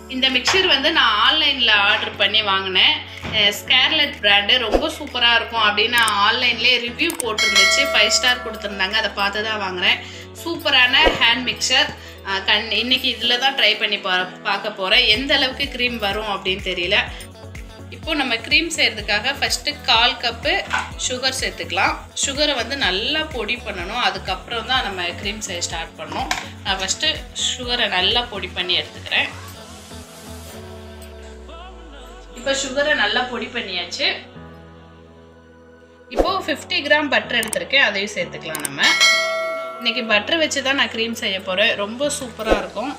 இந்த மிக்சர் வந்து நான் ஆன்லைனில் ஆர்டர் பண்ணி வாங்கினேன் ஸ்கேர்லெட் பிராண்டு ரொம்ப சூப்பராக இருக்கும் அப்படின்னு ஆன்லைன்லேயே ரிவ்யூ போட்டிருந்துச்சு ஃபைவ் ஸ்டார் கொடுத்துருந்தாங்க அதை பார்த்து தான் வாங்குறேன் சூப்பரான ஹேண்ட் மிக்சர் கண் இன்னைக்கு இதில் தான் ட்ரை பண்ணி பா பார்க்க போகிறேன் எந்த அளவுக்கு க்ரீம் வரும் அப்படின்னு தெரியல இப்போ நம்ம க்ரீம் செய்கிறதுக்காக ஃபஸ்ட்டு கால் கப்பு சுகர் சேர்த்துக்கலாம் சுகரை வந்து நல்லா பொடி பண்ணணும் அதுக்கப்புறம் தான் நம்ம க்ரீம் செய்ய ஸ்டார்ட் பண்ணணும் நான் ஃபஸ்ட்டு சுகரை நல்லா பொடி பண்ணி எடுத்துக்கிறேன் இப்போ சுகரை நல்லா பொடி பண்ணியாச்சு இப்போ ஃபிஃப்டி கிராம் பட்டர் எடுத்திருக்கேன் அதையும் சேர்த்துக்கலாம் நம்ம இன்னைக்கு பட்டர் வச்சு தான் நான் க்ரீம் செய்ய போகிறேன் ரொம்ப சூப்பராக இருக்கும்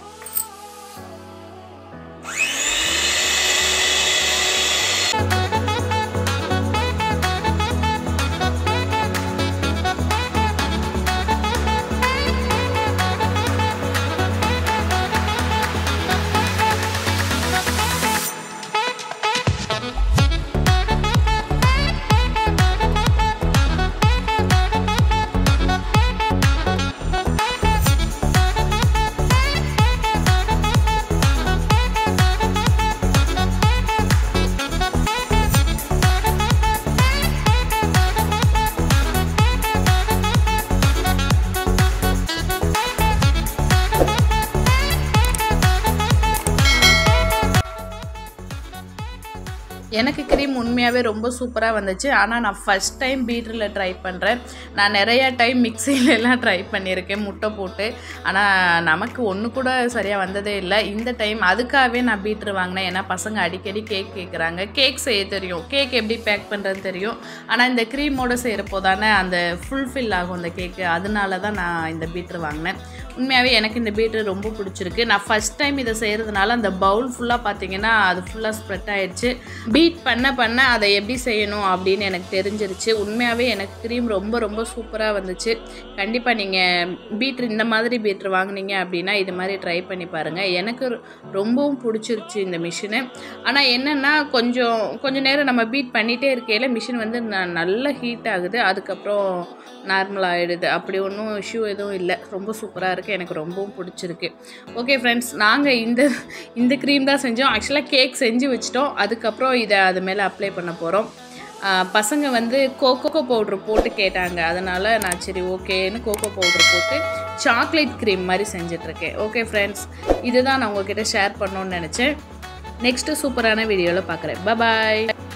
எனக்கு க்ரீம் உண்மையாகவே ரொம்ப சூப்பராக வந்துச்சு ஆனால் நான் ஃபஸ்ட் டைம் பீட்டரில் ட்ரை பண்ணுறேன் நான் நிறையா டைம் மிக்சிலெலாம் ட்ரை பண்ணியிருக்கேன் முட்டை போட்டு ஆனால் நமக்கு ஒன்று கூட சரியாக வந்ததே இல்லை இந்த டைம் அதுக்காகவே நான் பீட்ரு வாங்கினேன் ஏன்னா பசங்க அடிக்கடி கேக் கேட்குறாங்க கேக் செய்ய தெரியும் கேக் எப்படி பேக் பண்ணுறது தெரியும் ஆனால் இந்த க்ரீமோடு செய்கிறப்போ தானே அந்த ஃபுல்ஃபில் ஆகும் அந்த கேக்கு அதனால தான் நான் இந்த பீட்ரு வாங்கினேன் உண்மையாகவே எனக்கு இந்த பீட்ரு ரொம்ப பிடிச்சிருக்கு நான் ஃபஸ்ட் டைம் இதை செய்கிறதுனால அந்த பவுல் ஃபுல்லாக பார்த்தீங்கன்னா அது ஃபுல்லாக ஸ்ப்ரெட் ஆயிடுச்சு பீட் பண்ண பண்ண அதை எப்படி செய்யணும் அப்படின்னு எனக்கு தெரிஞ்சிருச்சு உண்மையாகவே எனக்கு க்ரீம் ரொம்ப ரொம்ப சூப்பராக வந்துச்சு கண்டிப்பாக நீங்கள் பீட்ரு இந்த மாதிரி பீட்ரு வாங்குனீங்க அப்படின்னா இது மாதிரி ட்ரை பண்ணி பாருங்கள் எனக்கு ரொம்பவும் பிடிச்சிருச்சு இந்த மிஷினு ஆனால் என்னென்னா கொஞ்சம் கொஞ்சம் நேரம் நம்ம பீட் பண்ணிகிட்டே இருக்கையில் மிஷின் வந்து ந- நல்ல ஹீட் ஆகுது அதுக்கப்புறம் நார்மல் ஆகிடுது அப்படி ஒன்றும் இஷ்யூ எதுவும் இல்லை ரொம்ப சூப்பராக இருக்குது எனக்கு ரொம்பவும் பிடிச்சிருக்கு ஓகே ஃப்ரெண்ட்ஸ் நாங்கள் இந்த இந்த க்ரீம் தான் செஞ்சோம் ஆக்சுவலாக கேக் செஞ்சு வச்சிட்டோம் அதுக்கப்புறம் இதை அது மேலே அப்ளை பண்ண போகிறோம் பசங்க வந்து கோகோ பவுட்ரு போட்டு கேட்டாங்க அதனால் நான் சரி ஓகேன்னு கோகோ பவுட்ரு போட்டு சாக்லேட் க்ரீம் மாதிரி செஞ்சிட்ருக்கேன் ஓகே ஃப்ரெண்ட்ஸ் இதுதான் நான் உங்ககிட்ட ஷேர் பண்ணணும்னு நினச்சேன் நெக்ஸ்ட்டு சூப்பரான வீடியோவில் பார்க்குறேன் பாய்